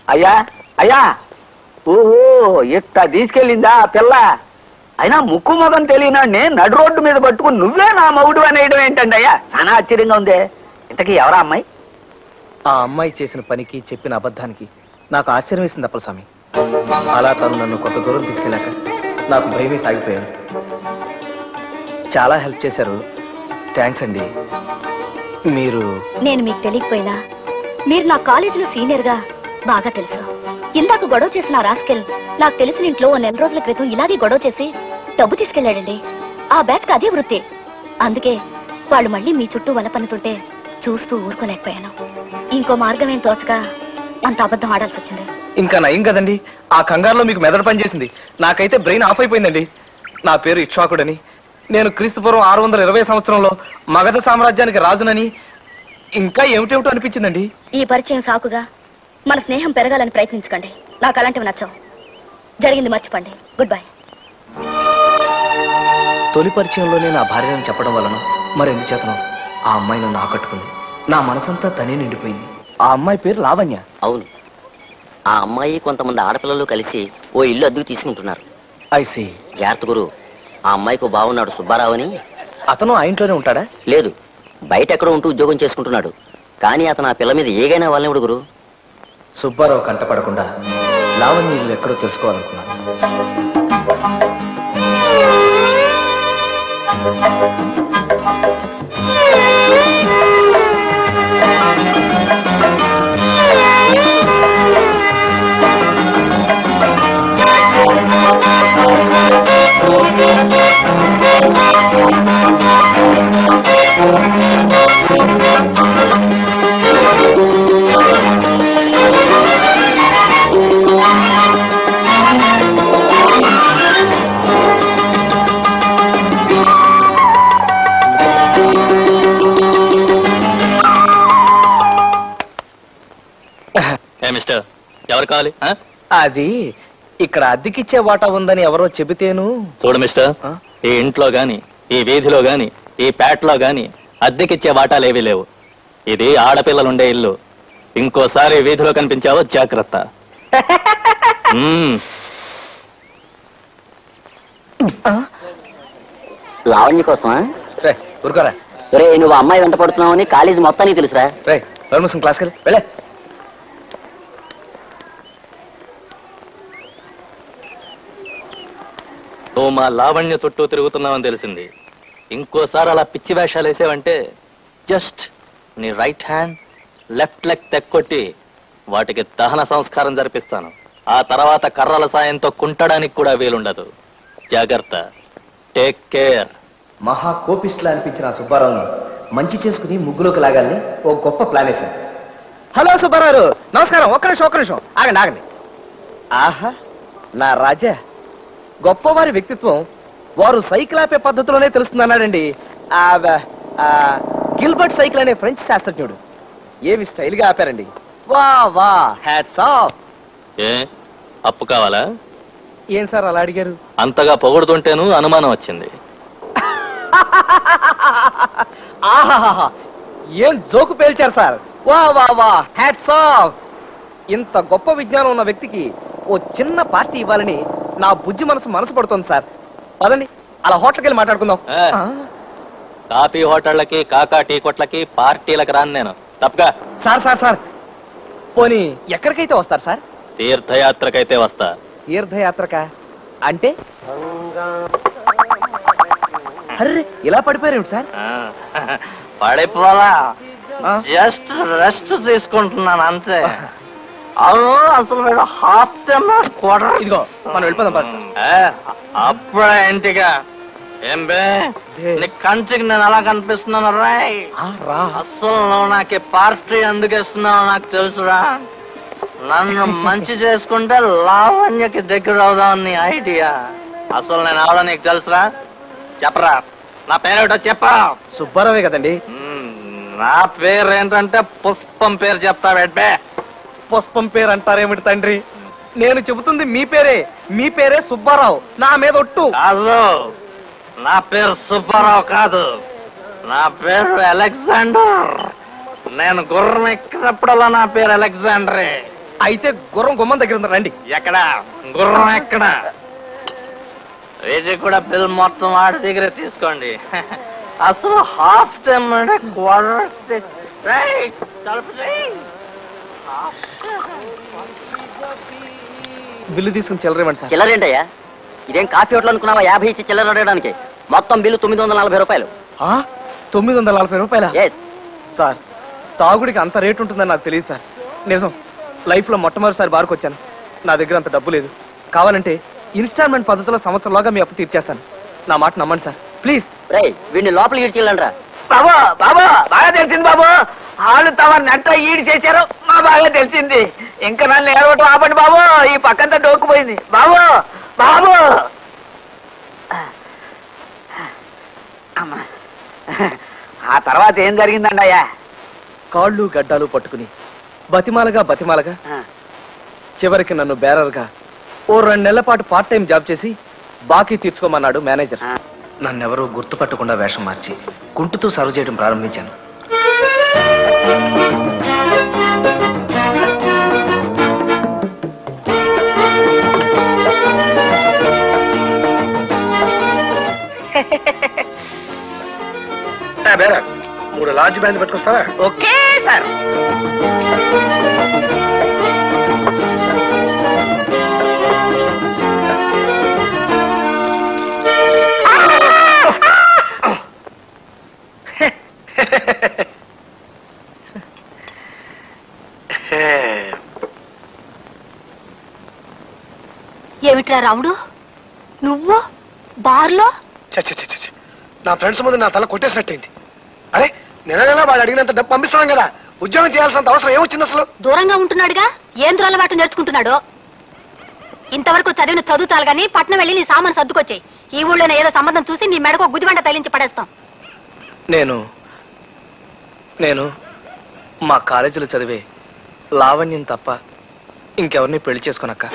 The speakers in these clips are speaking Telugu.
అయ్యా అయ్యా ఓహో ఇట్ట తీసుకెళ్ళిందా ఆ పిల్ల అయినా ముక్కు మొగం తెలియనాడిని నడు రోడ్డు మీద పట్టుకుని నువ్వే నా మగుడు అనేయడం ఏంటండి అయ్యా చాలా ఆశ్చర్యంగా ఉందే ఇంతకీ ఎవరా అమ్మాయి ఆ అమ్మాయి చేసిన పనికి చెప్పిన అబద్ధానికి నాకు ఆశ్చర్యం వేసింది అప్పలస్వామి అలా తను నన్ను కొంత దూరం తీసుకెళ్ళాక నాకు భయమే సాగిపోయాను చాలా హెల్ప్ చేశారు థ్యాంక్స్ అండి మీరు నేను మీకు తెలియకపోయినా మీరు నా కాలేజీలో సీనియర్ గా బాగా తెలుసు ఇందాక గొడవ చేసిన ఆ రాస్కెల్ నాకు తెలిసిన ఇంట్లో ఓ నెల రోజుల క్రితం ఇలాగే గొడవ చేసి డబ్బు తీసుకెళ్లాడండి ఆ బ్యాచ్ కి అదే వృత్తి అందుకే వాళ్ళు మళ్ళీ మీ చుట్టూ వల పన్నుతుంటే చూస్తూ ఊరుకోలేకపోయాను ఇంకో మార్గం ఏం తోచక అంత అబద్ధం ఆడాల్సి వచ్చింది ఇంకా నయం కదండి ఆ కంగారులో మీకు మెదడు పనిచేసింది నాకైతే బ్రెయిన్ ఆఫ్ అయిపోయిందండి నా పేరు ఇక్ష్వాకుడని నేను క్రీస్తుపూర్వం ఆరు వందల ఇరవై సంవత్సరంలో మగధ సామ్రాజ్యానికి రాజునని ఇంకా ఏమిటేమిటో అనిపించిందండి ఈ పరిచయం సాకుగా మన స్నేహం పెరగాలని ప్రయత్నించకండి నాకు అలాంటివి నచ్చవు జరిగింది మర్చిపోండి గుడ్ బై తొలి పరిచయంలోనే నా భార్యను చెప్పడం వలన మరెందుచేతనో ఆ అమ్మాయి నన్ను ఆకట్టుకుంది నా మనసంతా తనే నిండిపోయింది ఆ అమ్మాయి పేరు లావణ్య అవును ఆ అమ్మాయి కొంతమంది ఆడపిల్లలు కలిసి ఓ ఇల్లు అద్దెకు తీసుకుంటున్నారు ఐసి జాగ్రత్త గురు ఆ అమ్మాయికి బాగున్నాడు సుబ్బారావు అని అతను ఆ ఇంట్లోనే ఉంటాడా లేదు బయట ఎక్కడో ఉంటూ ఉద్యోగం చేసుకుంటున్నాడు కానీ అతను ఆ పిల్ల మీద ఏగైనా వాళ్ళనివ్వడు గురు సుబ్బారావు కంటపడకుండా లావణ్య ఇల్లు ఎక్కడో తెలుసుకోవాలనుకున్నాను ఏ మిస్టర్ ఎవరు కావాలి ఆ? అది ఇక్కడ అద్దెకిచ్చే వాటా ఉందని ఎవరో చెబితేను చూడు మిస్టర్ ఆ? ఈ ఇంట్లో గాని ఈ వీధిలో గాని ఈ పేటలో గాని అద్దెకిచ్చే వాటాలేవీ లేవు ఇది ఆడపిల్లలుండే ఇల్లు ఇంకోసారి ఈ వీధిలో కనిపించావో జాగ్రత్త మ్మ్. లావణ్య కోసమా రే ఊరుకోరా రే నువ్వు ఆ అమ్మాయి వెంట పడుతున్నావని కాలేజీ మొత్తానికి తెలుసురా రే పర్మిషన్ క్లాస్కి వెళ్ళి వెళ్ళే నువ్వు మా లావణ్య చుట్టూ తిరుగుతున్నావని తెలిసింది ఇంకోసారి అలా పిచ్చి వేషాలు వేసావంటే జస్ట్ నీ రైట్ హ్యాండ్ లెఫ్ట్ లెగ్ తెక్కొట్టి వాటికి దహన సంస్కారం జరిపిస్తాను ఆ తర్వాత కర్రల సాయంతో కుంటడానికి కూడా వీలుండదు జాగ్రత్త టేక్ కేర్ మహా కోపిస్టులా అనిపించిన ఆ సుబ్బారావుని మంచి చేసుకుని ముగ్గులోకి లాగాలని ఓ గొప్ప ప్లాన్ వేశాను హలో సుబ్బారావు నమస్కారం ఒక్క నిమిషం ఒక్క నిమిషం ఆగండి ఆగండి ఆహా నా రాజా గొప్పవారి వ్యక్తిత్వం వారు సైకిల్ ఆపే పద్ధతిలోనే తెలుస్తుందన్నాడండి ఆ, ఆ, గిల్బర్ట్ సైకిల్ అనే ఫ్రెంచ్ శాస్త్రజ్ఞుడు ఏమి స్టైల్ గా ఆపారండి వా వా హ్యాట్స్ ఆఫ్ ఏ అప్పు కావాలా ఏం సార్ అలా అడిగారు అంతగా పొగుడుతుంటేను అనుమానం వచ్చింది ఆహాహా ఏం జోకు పేల్చారు సార్ వా వా వా హ్యాట్స్ ఆఫ్ ఇంత గొప్ప విజ్ఞానం ఉన్న వ్యక్తికి ఓ చిన్న పార్టీ ఇవ్వాలని నా బుజ్జి మనసు మనసు పడుతుంది సార్ పదండి అలా హోటల్కి వెళ్ళి మాట్లాడుకుందాం ఏ. ఆ, కాఫీ హోటళ్ళకి కాకా టీ కొట్లకి పార్టీలకు రాను నేను తప్పగా సార్ సార్ సార్ పోనీ ఎక్కడికైతే వస్తారు సార్ తీర్థయాత్రకైతే వస్తా తీర్థయాత్రక అంటే అర్రే ఇలా పడిపోయారు సార్ పడిపోలా ఆ? జస్ట్ రెస్ట్ తీసుకుంటున్నాను అంతే అవును అసలు వీడు హాఫ్ టైమ్ క్వార్టర్ ఇదిగో మనం వెళ్ళిపోదాం పద సార్ అప్పుడే ఇంటిగా ఏం బే బే. నీ కంటికి నేను ఎలా కనిపిస్తున్నాను రాయ్ ఆ, రా అసలు నువ్వు నాకు ఈ పార్టీ ఎందుకు ఇస్తున్నావు నాకు తెలుసురా నన్ను మంచి చేసుకుంటే లావణ్యకి దగ్గర అవుదాం నీ ఐడియా అసలు నేను అవడం నీకు తెలుసురా చెప్పరా నా పేరేటో చెప్పా సుబ్బారావే కదండి మ్మ్, నా పేరు ఏంటంటే పుష్పం పేరు చెప్తా బెడ్బే పుష్పం పేరు అంటారేమిటి తండ్రి నేను చెబుతుంది మీ పేరే మీ పేరే సుబ్బారావు నా మీద ఒట్టు కాదు నా పేరు సుబ్బారావు కాదు నా పేరు అలెగ్జాండర్ నేను గుర్రం ఎక్కినప్పుడల్లా నా పేరు అలెగ్జాండరే అయితే గుర్రం గుమ్మం దగ్గర ఉంది రండి ఎక్కడ గుర్రం ఎక్కడ ఇది కూడా బిల్ మొత్తం వాడి దగ్గర తీసుకోండి అసలు హాఫ్ టైం అంటే క్వార్టర్ రైట్ బిల్లు తీసుకుని చిల్లరేమండి సార్ చిల్లరేంటయ్యా ఇదేం కాఫీ హోటల్ అనుకున్నావా యాభై ఇచ్చి చిల్లర అడగడానికి మొత్తం బిల్లు తొమ్మిది వందల నలభై రూపాయలు ఆ? తొమ్మిది వందల నలభై రూపాయల ఎస్ సార్ తాగుడికి అంత రేటు ఉంటుందని నాకు తెలియదు సార్ నిజం లైఫ్లో మొట్టమొదటిసారి బార్కు వచ్చాను నా దగ్గర అంత డబ్బు లేదు కావాలంటే ఇన్స్టాల్మెంట్ పద్ధతిలో సంవత్సరంలోగా మీ అప్పు తీర్చేస్తాను నా మాట నమ్మండి సార్ ప్లీజ్ రే వీడిని లోపలికి ఇడ్చిల్లండ్రా బాబు బాబు బాగా తెలిసింది బాబు వాళ్ళు తమ నెంట ఈడు చేశారు మా బాగా తెలిసింది ఇంకా నన్ను ఏడవటం ఆపండి బాబు ఈ పక్కంతా డోక్కుపోయింది బాబు బాబు అమ్మా ఆ తర్వాత ఏం జరిగిందండి అయ్యా కాళ్ళు గడ్డాలు పట్టుకుని బతిమాలగా బతిమాలగా చివరికి నన్ను బేరర్గా ఓ రెండు నెలల పాటు పార్ట్ టైం జాబ్ చేసి బాకీ తీర్చుకోమన్నాడు మేనేజర్ నన్నెవరూ గుర్తుపట్టకుండా వేషం మార్చి కుంటుతూ సర్వ్ చేయడం ప్రారంభించాను మూడు లార్జ్ బ్యాండ్ పట్టుకొస్తావా ఓకే సార్ ఏమిట్రా రాముడు నువ్వు బార్లో చ చ చ చ చ. నా ఫ్రెండ్స్ ముందు నా తల కొట్టేసినట్టయింది అరే నెల నెల వాళ్ళు అడిగినంత డబ్బు పంపిస్తున్నాం కదా ఉద్యోగం చేయాల్సినంత అవసరం ఏమొచ్చింది అసలు దూరంగా ఉంటున్నాడుగా ఏం దురలవాటు నేర్చుకుంటున్నాడు ఇంతవరకు చదివిన చదువు చాలు గాని పట్నం వెళ్ళి నీ సామాను సర్దుకొచ్చాయి ఈ ఊళ్ళోనే ఏదో సంబంధం చూసి నీ మెడకు గుదిబండ తగిలించి పడేస్తాం నేను నేను మా కాలేజీలో చదివే లావణ్యం తప్ప ఇంకెవరిని పెళ్లి చేసుకోనక్క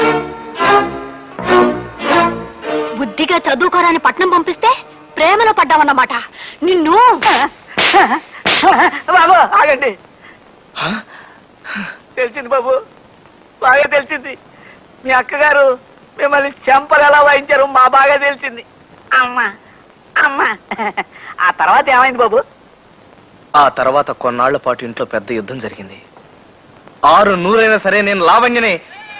బుద్ధిగా చదువుకోరాని పట్నం పంపిస్తే ప్రేమలో పడ్డావన్నమాట నిన్ను బాబు ఆగండి హ? తెలిసింది బాబు బాగా తెలిసింది మీ అక్కగారు మిమ్మల్ని చెంపలు ఎలా వాయించారు మా బాగా తెలిసింది అమ్మా అమ్మా ఆ తర్వాత ఏమైంది బాబు ఆ తర్వాత కొన్నాళ్ల పాటు ఇంట్లో పెద్ద యుద్ధం జరిగింది ఆరు నూరైనా సరే నేను లావణ్యనే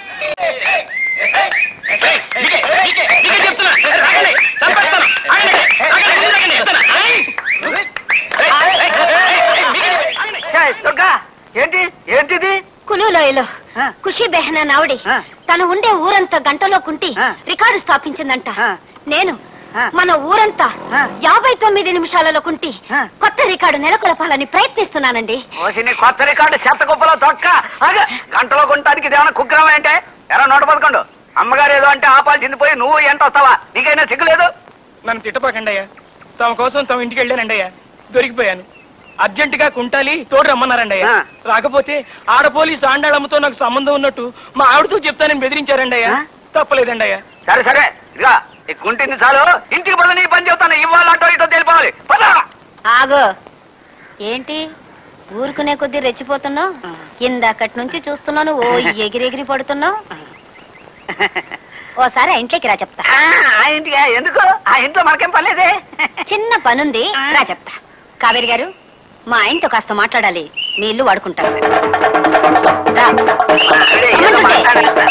ఏయ్, దుర్గా ఏంటి ఏంటిది కులులోయలో ఆ. ఖుషి బెహనా నావిడి ఆ. తను ఉండే ఊరంతా గంటలో కుంటి ఆ. రికార్డు స్థాపించిందంట ఆ. నేను ఆ. మన ఊరంతా ఆ. యాభై తొమ్మిది నిమిషాలలో కుంటి ఆ. కొత్త రికార్డు నెలకొల్పాలని ప్రయత్నిస్తున్నానండి ఓసిని కొత్త రికార్డు చెత్త కుప్పలో తొక్క ఆగ, గంటలో కొనటానికి ఇదేమన్నా కుగ్రహం ఏంటే ఎరా నూట పదకొండు అమ్మగారు ఏదో అంటే ఆపాల్సింది పోయి నువ్వు ఎంత వస్తావా నీకైనా సిగ్గులేదు నన్ను తిట్టపాకండి అయ్యా తమ కోసం తమ ఇంటికి వెళ్ళానండి అయ్యా దొరికిపోయాను అర్జెంటుగా కుంటాలి తోడు రమ్మన్నారండి అయ్యా ఆ. రాకపోతే ఆడ పోలీసు ఆండాళమ్మతో నాకు సంబంధం ఉన్నట్టు మా ఆవిడతో చెప్తానని బెదిరించారండి అయ్యా ఆ? తప్పలేదండి అయ్యా సరే సరే ఇదిగా ఈ కుంటింది చాలు ఇంటికి పద నీ పని చెప్తాను ఇవాళ అటో ఇటో తెలిపోవాలి పద ఆగో ఏంటి ఊరుకునే కొద్దీ రెచ్చిపోతున్నావు ఇందాకటి నుంచి చూస్తున్నాను ఓ ఎగిరెగిరి పడుతున్నావు ఓసారి ఆ ఇంట్లోకి రా చెప్తా ఆ, ఆ ఇంటికి ఎందుకు ఆ ఇంట్లో మనకేం పర్లేదే చిన్న పనుంది రా చెప్తా కావేరి గారు మా ఆయనతో కాస్త మాట్లాడాలి మీ ఇల్లు వాడుకుంటాను రా. అరే, ఏదో రమ్మంటుంటే. మాట్లాడేస్తా.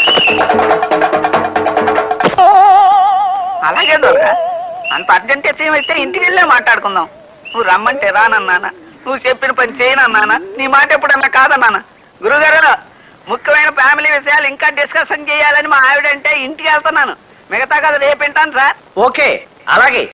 అలాగే దొరక అంత అర్జెంట్ విషయం అయితే ఇంటికి వెళ్ళే మాట్లాడుకుందాం నువ్వు రమ్మంటే రానన్నానా నువ్వు చెప్పిన పని చేయనన్నానా నీ మాట ఎప్పుడన్నా కాదన్నానా గురుగారు ముఖ్యమైన ఫ్యామిలీ విషయాలు ఇంకా డిస్కషన్ చేయాలని మా ఆవిడంటే ఇంటికి వెళ్తున్నాను మిగతా కదా రేపు వింటాను సార్ ఓకే అలాగే